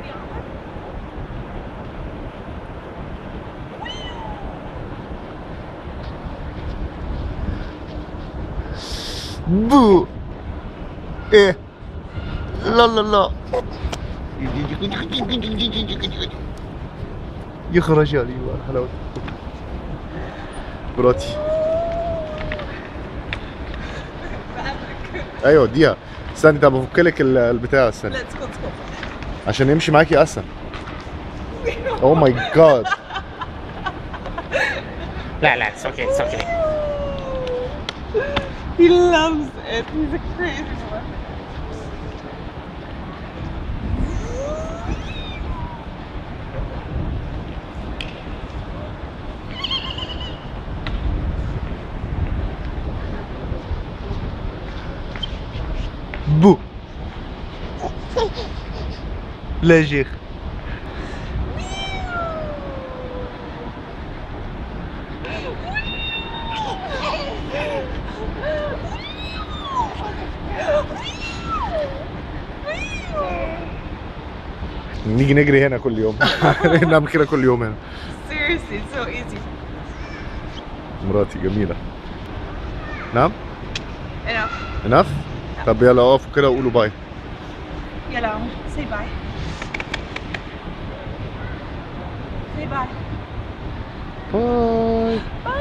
already on one? بو ايه لا لا لا يخرج يا ايوه حلاوة مراتي ايوه اديها استني طب بفك لك ال- البتاع استني Let's go, let's go. عشان يمشي معاكي اسهل اوه ماي جاد لا لا it's okay it's okay He loves it. He's a crazy boy. بو لا شيخ نيجي نجري هنا كل يوم نعمل كده كل يوم هنا Seriously, it's so easy. مراتي جميلة نعم Enough. انف طب يلا اقفوا كده وقولوا باي Yellow. Say bye. Say bye. باي Bye.